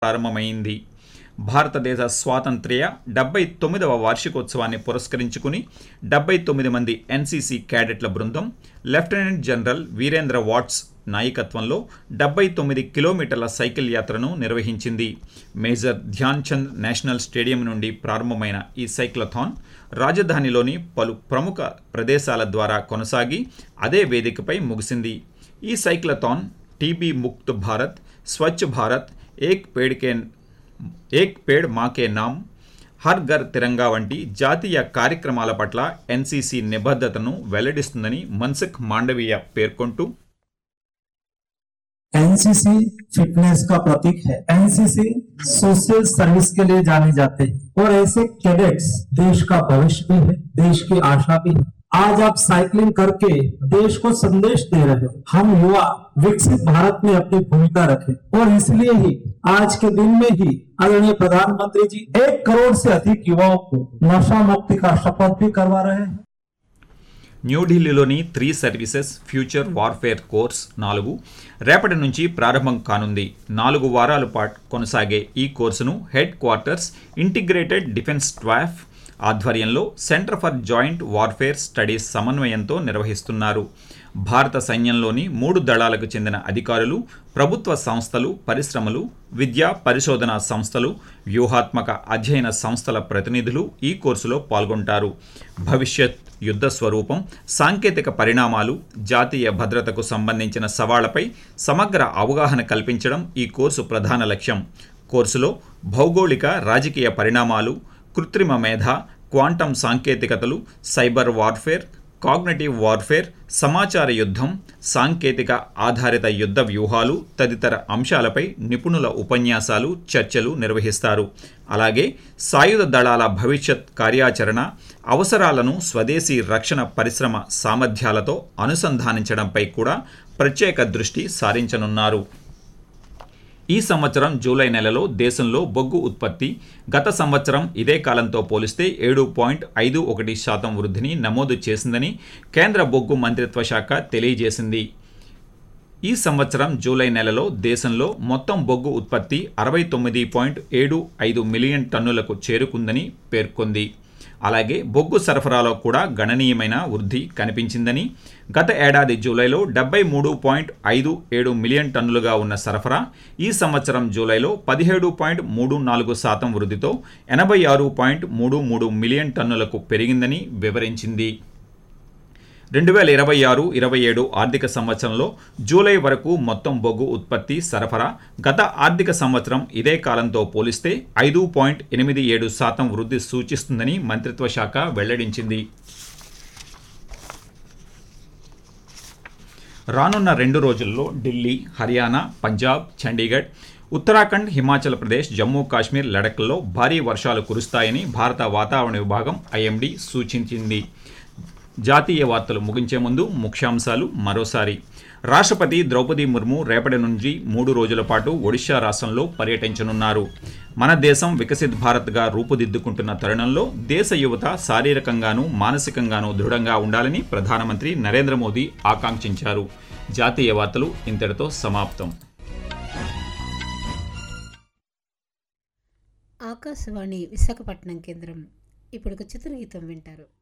ప్రారంభమైంది భారతదేశ స్వాతంత్ర్య డెబ్బై తొమ్మిదవ వార్షికోత్సవాన్ని పురస్కరించుకుని డెబ్బై తొమ్మిది మంది ఎన్సీసీ క్యాడెట్ల బృందం లెఫ్టినెంట్ జనరల్ వీరేంద్ర వాట్స్ నాయకత్వంలో డెబ్బై తొమ్మిది కిలోమీటర్ల సైకిల్ యాత్రను నిర్వహించింది major Dhyan Chand national stadium నుండి ప్రారంభమైన ఈ సైక్లథాన్ రాజధానిలోని పలు ప్రముఖ ప్రదేశాల ద్వారా కొనసాగి అదే వేదికపై ముగిసింది ఈ సైక్లథాన్ టీబీ ముక్త్ భారత్ స్వచ్ఛ భారత్ ఏక్ పేడ్ కే ఏక్ పేడ్ మాకే నామ్ హర్ ఘర్ తిరంగా వంటి జాతీయ కార్యక్రమాల పట్ల ఎన్సీసీ నిబద్ధతను వెల్లడిస్తుందని మన్సుఖ్ మాండవీయ పేర్కొంటూ एनसीसी फिटनेस का प्रतीक है एनसीसी सोशल सर्विस के लिए जाने जाते हैं और ऐसे कैडेट्स देश का भविष्य भी है देश की आशा भी है आज आप साइकिलिंग करके देश को संदेश दे रहे हो हम युवा विकसित भारत में अपनी भूमिका रखें और इसलिए ही आज के दिन में ही आदरणीय प्रधानमंत्री जी एक करोड़ से अधिक युवाओं को नशा मुक्ति का शपथ भी करवा रहे हैं న్యూఢిల్లీలోని three services future warfare course నాలుగు రేపటి నుంచి ప్రారంభం కానుంది నాలుగు వారాల పాటు కొనసాగే ఈ కోర్సును headquarters integrated defence staff ఆధ్వర్యంలో centre for joint warfare studies సమన్వయంతో నిర్వహిస్తున్నారు భారత సైన్యంలోని మూడు దళాలకు చెందిన అధికారులు ప్రభుత్వ సంస్థలు పరిశ్రమలు విద్యా పరిశోధనా సంస్థలు వ్యూహాత్మక అధ్యయన సంస్థల ప్రతినిధులు ఈ కోర్సులో పాల్గొంటారు భవిష్యత్ యుద్ధ స్వరూపం సాంకేతిక పరిణామాలు జాతీయ భద్రతకు సంబంధించిన సవాళ్లపై సమగ్ర అవగాహన కల్పించడం ఈ కోర్సు ప్రధాన లక్ష్యం కోర్సులో భౌగోళిక రాజకీయ పరిణామాలు కృత్రిమ మేధ క్వాంటం సాంకేతికతలు సైబర్ వార్ఫేర్ కాగ్నటివ్ వార్ఫేర్ సమాచార యుద్ధం సాంకేతిక ఆధారిత యుద్ధ వ్యూహాలు తదితర అంశాలపై నిపుణుల ఉపన్యాసాలు చర్చలు నిర్వహిస్తారు అలాగే సాయుధ దళాల భవిష్యత్ కార్యాచరణ అవసరాలను స్వదేశీ రక్షణ పరిశ్రమ సామర్థ్యాలతో అనుసంధానించడంపై కూడా ప్రత్యేక దృష్టి సారించనున్నారు ఈ సంవత్సరం జూలై నెలలో దేశంలో బొగ్గు ఉత్పత్తి గత సంవత్సరం ఇదే కాలంతో పోలిస్తే ఏడు పాయింట్ ఐదు ఒకటి శాతం వృద్ధిని నమోదు చేసిందని కేంద్ర బొగ్గు మంత్రిత్వ శాఖ తెలియజేసింది ఈ సంవత్సరం జూలై నెలలో దేశంలో మొత్తం బొగ్గు ఉత్పత్తి అరవై తొమ్మిది పాయింట్ ఏడు ఐదు మిలియన్ టన్నులకు చేరుకుందని పేర్కొంది అలాగే బొగ్గు సరఫరాలో కూడా గణనీయమైన వృద్ధి కనిపించిందని గత ఏడాది జూలైలో డెబ్బై మూడు పాయింట్ ఐదు ఏడు మిలియన్ టన్నులుగా ఉన్న సరఫరా ఈ సంవత్సరం జూలైలో పదిహేడు పాయింట్ మూడు నాలుగు శాతం వృద్ధితో ఎనభై ఆరు పాయింట్ మూడు మూడు మిలియన్ టన్నులకు పెరిగిందని వివరించింది రెండు వేల ఇరవై ఆరు ఇరవై ఏడు ఆర్థిక సంవత్సరంలో జూలై వరకు మొత్తం బొగ్గు ఉత్పత్తి సరఫరా గత ఆర్థిక సంవత్సరం ఇదే కాలంతో పోలిస్తే ఐదు పాయింట్ ఎనిమిది ఏడు శాతం వృద్ధి సూచిస్తుందని మంత్రిత్వ శాఖ వెల్లడించింది రానున్న రెండు రోజుల్లో ఢిల్లీ హర్యానా పంజాబ్ చండీగఢ్ ఉత్తరాఖండ్ హిమాచల్ ప్రదేశ్ జమ్మూ కాశ్మీర్ లడఖ్లో భారీ వర్షాలు కురుస్తాయని భారత వాతావరణ విభాగం ఐఎండీ సూచించింది జాతీయ వార్తలు ముగించే ముందు ముఖ్యాంశాలు మరోసారి రాష్ట్రపతి ద్రౌపది ముర్ము రేపటి నుంచి మూడు రోజుల పాటు ఒడిశా రాష్ట్రంలో పర్యటించనున్నారు మన దేశం వికసిత్ భారత్గా రూపుదిద్దుకుంటున్న తరుణంలో దేశ యువత శారీరకంగానూ మానసికంగానూ దృఢంగా ఉండాలని ప్రధానమంత్రి నరేంద్ర మోదీ ఆకాంక్షించారు జాతీయ వార్తలు ఇంతటితో సమాప్తం ఆకాశవాణి విశాఖపట్నం కేంద్రం ఇప్పుడు ఒక చిత్రగీతం వింటారు